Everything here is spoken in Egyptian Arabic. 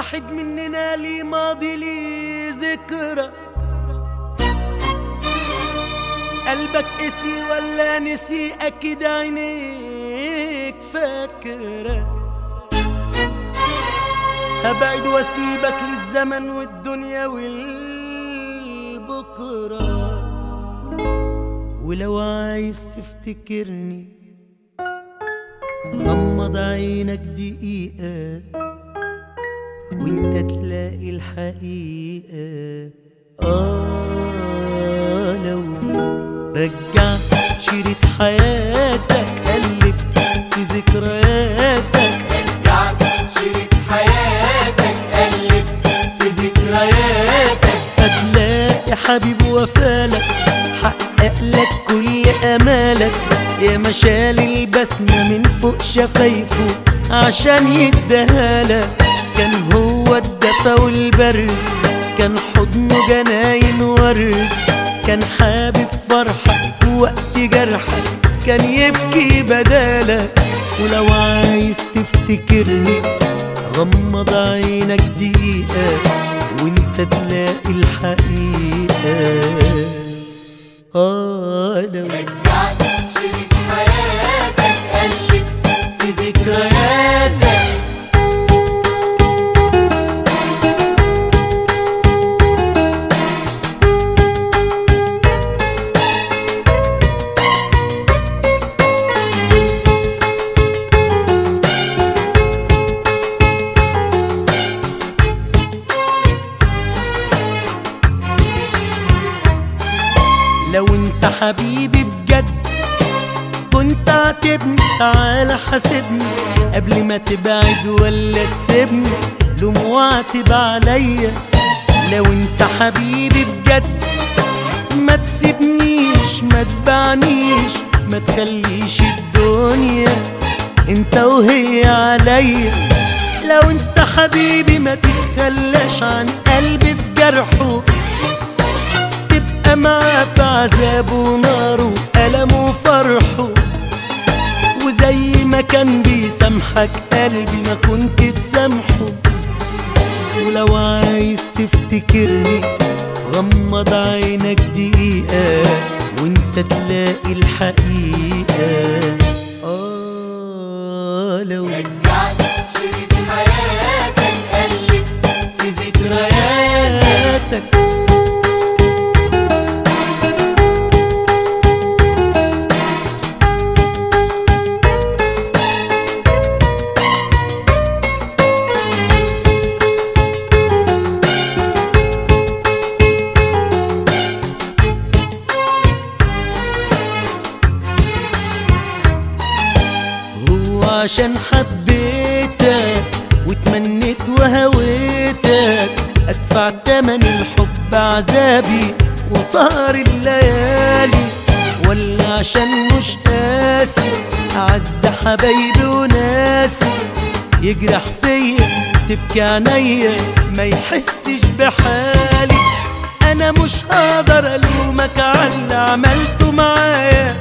واحد مننا لي ماضي لي ذكرى قلبك قسي ولا نسي اكيد عينيك فاكره هبعد واسيبك للزمن والدنيا والبكره ولو عايز تفتكرني غمض عينك دقيقة وانت تلاقي الحقيقة آه لو رجعت شريط حياتك قلبت في ذكرياتك رجعت شريط حياتك قلبت في ذكرياتك هتلاقي حبيب وفالك حقق لك كل امالك يا مشال البسمة من فوق شفايفه عشان يديهالك كان هو الدفا والبرد كان حضنه جناين ورد كان حابب فرحك وقت جرحك كان يبكي بدالك ولو عايز تفتكرني غمض عينك دقيقة وانت تلاقي الحقيقة آه لو رجعت شريط حياتك قلبت في ذكرياتك لو انت حبيبي بجد كنت عاتبني تعالى حاسبني قبل ما تبعد ولا تسيبني لوم واعتب عليا لو انت حبيبي بجد ما تسيبنيش ما تبعنيش ما تخليش الدنيا انت وهي عليا لو انت حبيبي ما تتخلاش عن قلبي في جرحه تبقى معاه في عذابه وناره وألمه وفرحه وزي ما كان بيسامحك قلبي ما كنت تسامحه ولو عايز تفتكرني غمض عينك دقيقة وانت تلاقي الحقيقة آه لو رجعت شريط حياتك قلبت في ذكرياتك هو عشان حبيتك وتمنيت وهويتك ادفع تمن الحب عذابي وسهر الليالي ولا عشان مش قاسي اعز حبايبي وناسي يجرح فيا تبكي عينيا ما يحسش بحالي انا مش هقدر الومك على اللي عملته معايا